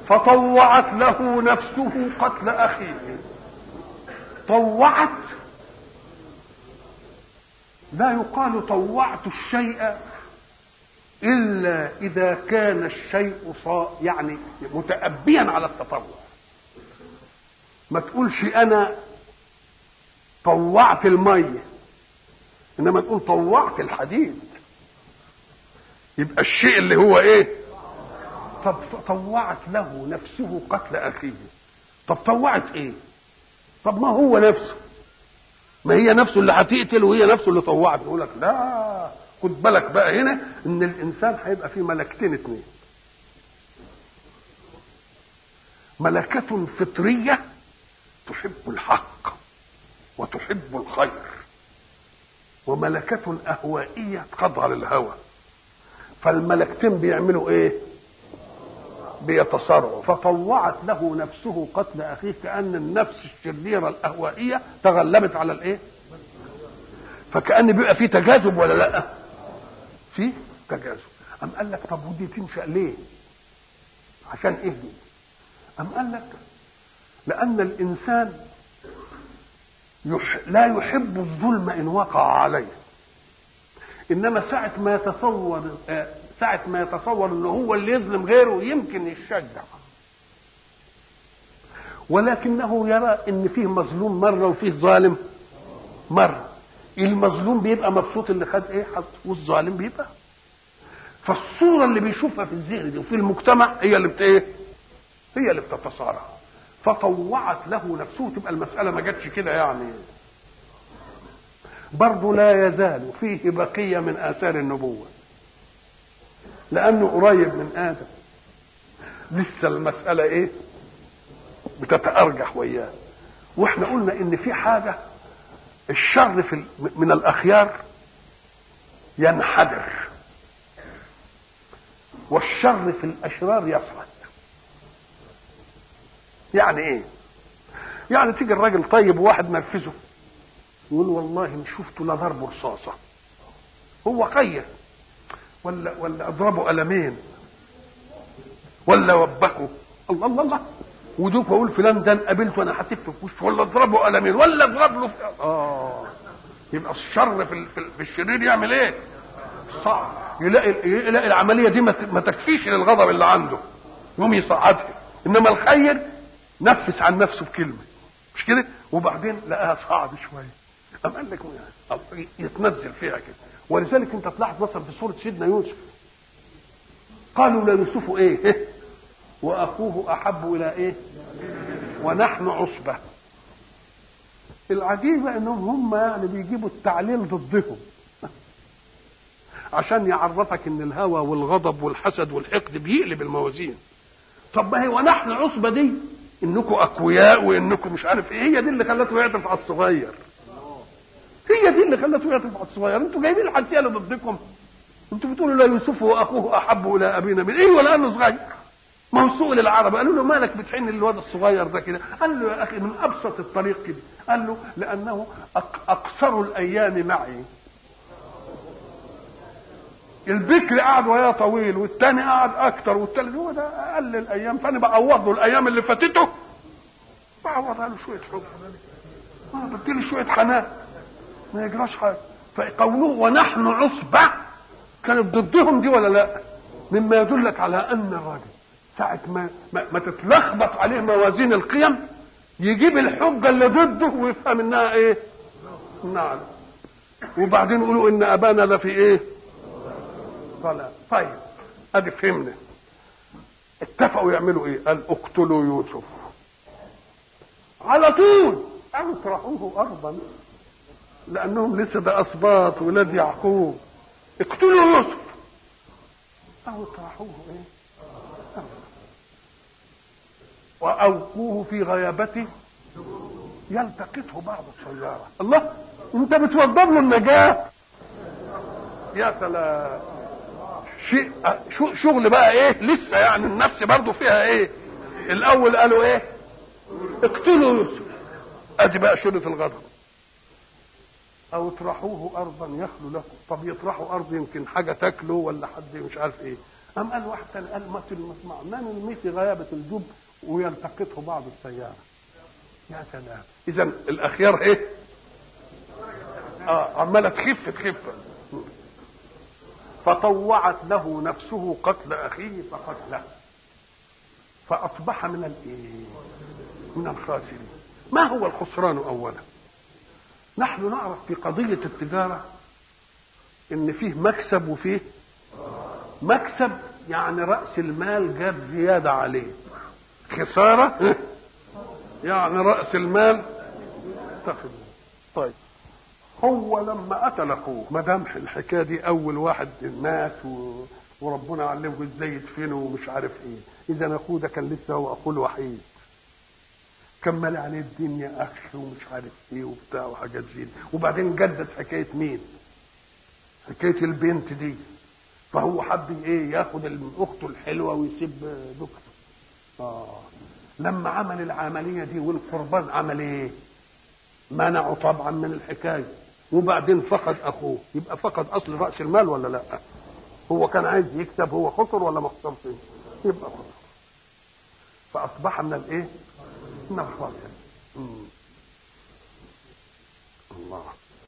فطوعت له نفسه قتل اخيه طوعت لا يقال طوعت الشيء الا اذا كان الشيء صا يعني متأبيا على التطوع ما تقولش انا طوعت الميه انما تقول طوعت الحديد يبقى الشيء اللي هو ايه طب طوعت له نفسه قتل اخيه طب طوعت ايه طب ما هو نفسه ما هي نفسه اللي هتقتل وهي نفسه اللي طوعت يقول لك لا خد بالك بقى هنا ان الانسان هيبقى فيه ملكتين اتنين ملكة فطرية تحب الحق وتحب الخير وملكة أهوائية تخضع للهوى فالملكتين بيعملوا ايه بيتصارعوا فطوعت له نفسه قتل اخيه كان النفس الشريره الاهوائيه تغلبت على الايه فكان بيبقى في تجاذب ولا لا في تجاذب ام قال لك طب ودي تنشا ليه عشان ايه دي ام قال لك لان الانسان يح... لا يحب الظلم ان وقع عليه انما ساعه ما يتصور ساعه ما يتصور انه هو اللي يظلم غيره يمكن يشجع ولكنه يرى ان فيه مظلوم مره وفيه ظالم مره المظلوم بيبقى مبسوط اللي خد ايه حظ والظالم بيبقى فالصوره اللي بيشوفها في الذهن دي وفي المجتمع هي اللي بت ايه هي اللي بتتصارع فطوعت له نفسه تبقى المساله ما جاتش كده يعني برضه لا يزال فيه بقية من آثار النبوة لأنه قريب من آدم لسه المسألة إيه بتتأرجح وياه وإحنا قلنا إن في حاجة الشر في من الأخيار ينحدر والشر في الأشرار يصعد يعني إيه يعني تيجي الراجل طيب وواحد نرفزه يقول والله ان شفته لضربه رصاصه هو خير ولا ولا اضربه قلمين ولا وبخه الله الله الله ودوك اقول فلان ده قابلته انا هتف في وشه ولا اضربه قلمين ولا اضرب له في اه يبقى الشر في, في, في الشرير يعمل ايه؟ صعب يلاقي يلاقي العمليه دي ما تكفيش للغضب اللي عنده يقوم يصعدها انما الخير نفس عن نفسه بكلمه مش كده؟ وبعدين لقاها صعب شويه أم قال لك يتنزل فيها كده ولذلك انت تلاحظ مثلا في سوره سيدنا يوسف قالوا ليوسف ايه واخوه احب الى ايه ونحن عصبه العجيبه انهم هم يعني بيجيبوا التعليل ضدهم عشان يعرفك ان الهوى والغضب والحسد والحقد بيقلب الموازين طب ما هي ونحن عصبه دي انكم اقوياء وانكم مش عارف ايه هي دي اللي خلته يعطف على الصغير هي دي اللي خلته يعطف على الصغير انتوا جايبين الحنفيه اللي ضدكم انتوا بتقولوا لا يوسف واخوه احب الى ابينا من ايه ولا انه صغير ما هو سوء للعرب قالوا له مالك بتحن للواد الصغير ده كده قال له يا اخي من ابسط الطريق كده قال له لانه اقصر الايام معي البكر قعد وياه طويل والتاني قعد اكتر والتالت هو ده اقل الايام فانا بعوض له الايام اللي فاتته بعوضها له شويه حب اه بديله شويه حنان ما يجراش حاجه فقوله ونحن عصبة كانت ضدهم دي ولا لا مما يدلك على ان الراجل ساعة ما, ما, ما تتلخبط عليه موازين القيم يجيب الحجة اللي ضده ويفهم انها ايه نعم وبعدين يقولوا ان ابانا لفي ايه ضلال طيب ادي فهمنا اتفقوا يعملوا ايه قال اقتلوا يوسف على طول قالوا اطرحوه ارضا لانهم لسه ده اسباط ولاد يعقوب اقتلوا يوسف او اطرحوه ايه واوقوه في غيابته يلتقطه بعض السيارة الله انت بتوضب له النجاة يا سلام شيء شغل بقى ايه لسه يعني النفس برضو فيها ايه الاول قالوا ايه اقتلوا يوسف ادي بقى شنة الغضب او اطرحوه ارضا يخلو لكم طب يطرحوا ارض يمكن حاجه تاكله ولا حد مش عارف ايه أم قال واحد تاني قال ما في المسمع ما نلمي في غيابة الجب ويلتقطه بعض السيارة يا سلام إذا الأخيار إيه؟ آه عمالة تخف تخف فطوعت له نفسه قتل أخيه فقتله فأصبح من الإيه؟ من الخاسرين ما هو الخسران أولا نحن نعرف في قضية التجارة إن فيه مكسب وفيه مكسب يعني رأس المال جاب زيادة عليه خسارة يعني رأس المال تاخد طيب هو لما قتل اخوه ما دام الحكايه دي اول واحد مات و... وربنا علمه ازاي يدفنه ومش عارف ايه اذا اخوه ده كان لسه هو اخوه الوحيد كمل عليه الدنيا اخ ومش عارف ايه وبتاع وحاجات زي وبعدين جدد حكايه مين حكايه البنت دي فهو حب ايه ياخد اخته الحلوه ويسيب دكتور اه لما عمل العمليه دي والقربان عمل ايه منعه طبعا من الحكايه وبعدين فقد اخوه يبقى فقد اصل راس المال ولا لا هو كان عايز يكسب هو خسر ولا ما خسرش يبقى خسر فاصبح من الايه من الخاسر الله